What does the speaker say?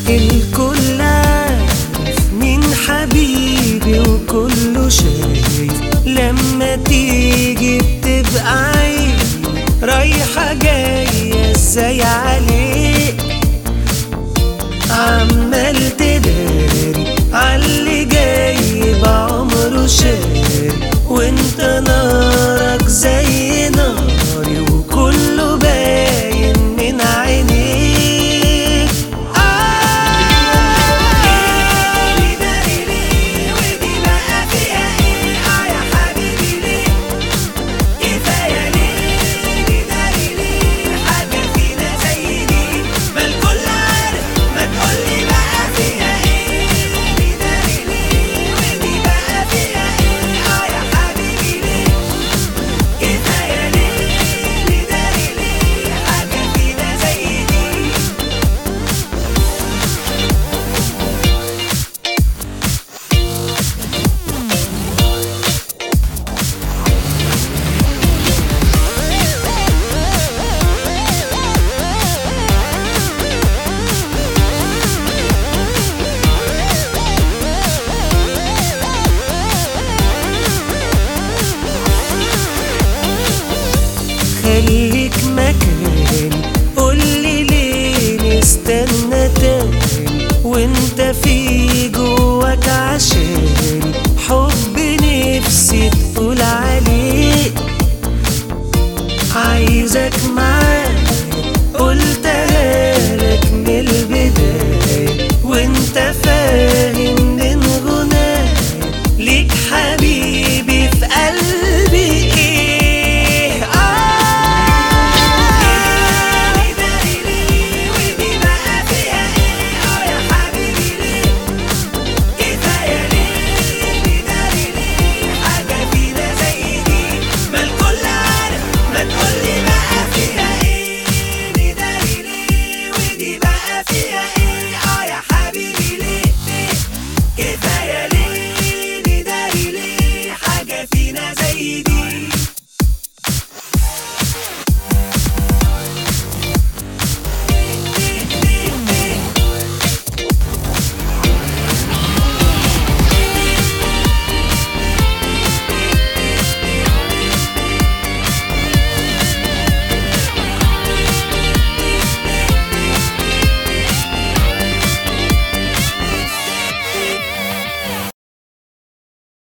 الكل عارف مين حبيبي وكله شايف لما تيجي بتبقى عيب رايحة جاية ازاي عليك عمال تداري عاللي جاي بعمره شاري وانت نارك زي ناري وكله باين من عينيك خليك مكاني قولي ليه نستنى تاني وانت في جواك عشاني حب نفسي تقول عليه عايزك معايا